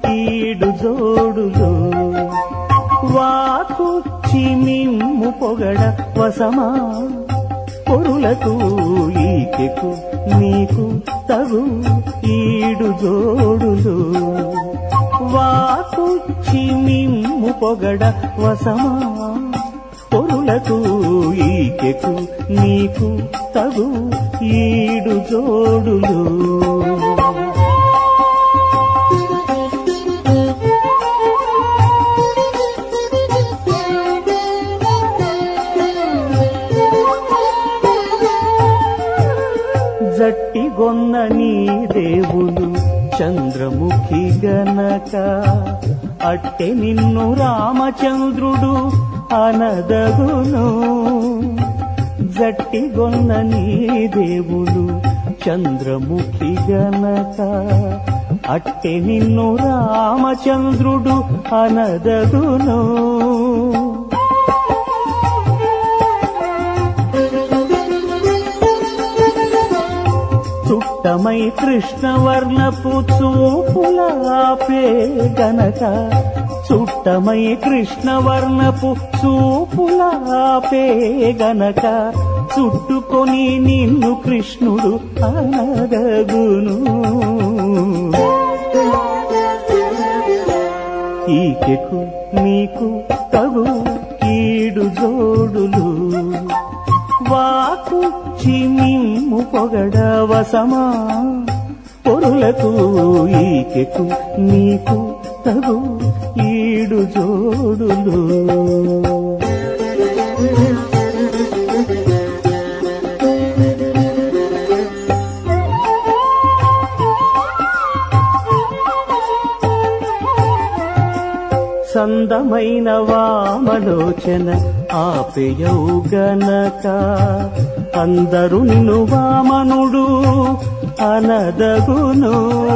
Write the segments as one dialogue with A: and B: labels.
A: ఈడు జోడులు వాకుచ్చి మిమ్ము పొగడ వసమా పొరులకు ఈకెకు నీకు తగు ఈడు జోడులు వాకుచ్చి మిమ్ము పొగడ వసమా పొరులకు ఈకెకు నీకు తగు ఈడు జోడులు జట్టిగొన్న నీ దేవులు చంద్రముఖి గనక అట్టె నిన్ను రామచంద్రుడు అనదగును జట్టిగొన్న నీ దేవులు చంద్రముఖి గనక అట్టె నిన్ను రామచంద్రుడు అనదగును చుట్టమై కృష్ణవర్ణపు చూపులాపే గనక చుట్టమై కృష్ణవర్ణపు చూపులాపే గనక చుట్టుకొని నిన్ను కృష్ణుడు అనగగును ఈకెకు నీకు తగు ఈడు జోడులు వాకుచ్చి మిమ్ము పొగడ వసమా పొరులకు ఈకెకు నీకు తగు ఈడు జోడులు సందమైన వామలోచన ఆపెయౌ గనక అందరు నిన్ను వామనుడు అనదగును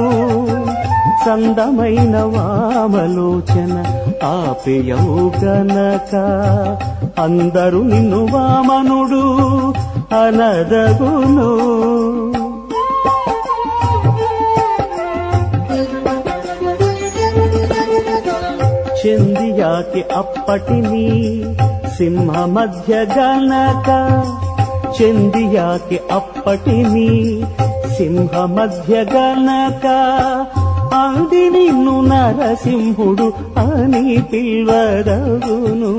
A: సందమైన వామలోచన ఆపెయౌ గనక అందరు నిన్ను వామనుడు అనదగును చెందియాకి అప్పటిని సింహ మధ్య గనక చెందియాకి అప్పటిని సింహ మధ్య గనక అంది నిన్ను నరసింహుడు అని పిల్వదగును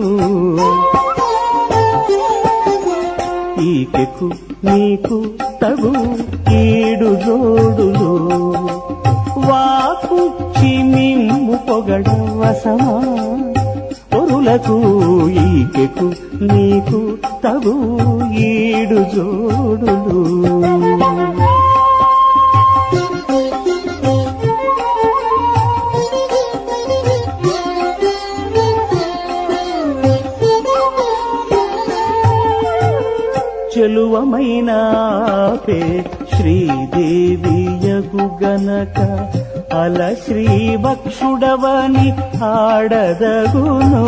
A: ఈకెకు నీకు తగు ఈడు జోడులు వాకుచ్చి మిమ్ము పొగడ వసమా పొరులకు ఈకెకు నీకు తగు ఈడు జోడులు చెలువమైన పే శ్రీదేవియగు గనక అల శ్రీ భక్షుడవని ఆడదగును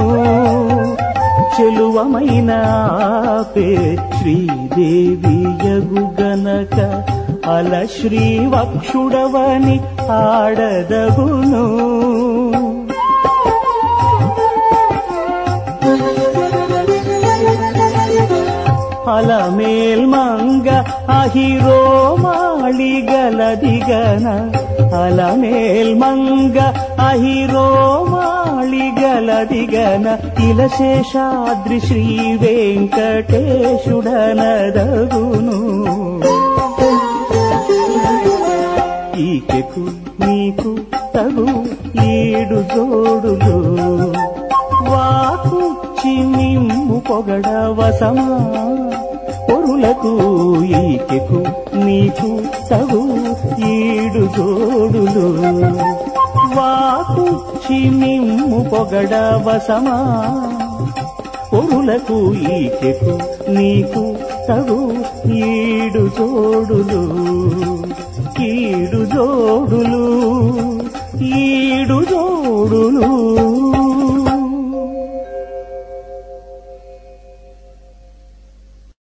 A: చెలువమైన పే శ్రీదేవియగు గనక అల శ్రీ వక్షుడవని ఆడదగును అలమేల్ మంగ అహిరో మాళిగలదిగన అలమేల్ మంగ అహిరో మాళిగలదిగన ఇలశేషాద్రి శ్రీ వెంకటేశుడనదగును ఈకెకు నీకు తగు ఈడు జోడులు వాకుచ్చి నిమ్ము పొగడ వసమా పొరులకు ఈకెకు నీకు తగు ఈడు జోడులు వాకుచ్చి నిమ్ము పొగడ వసమా పొరులకు ఈకెకు నీకు తగు ఈడు జోడులు ఈడు జోడులు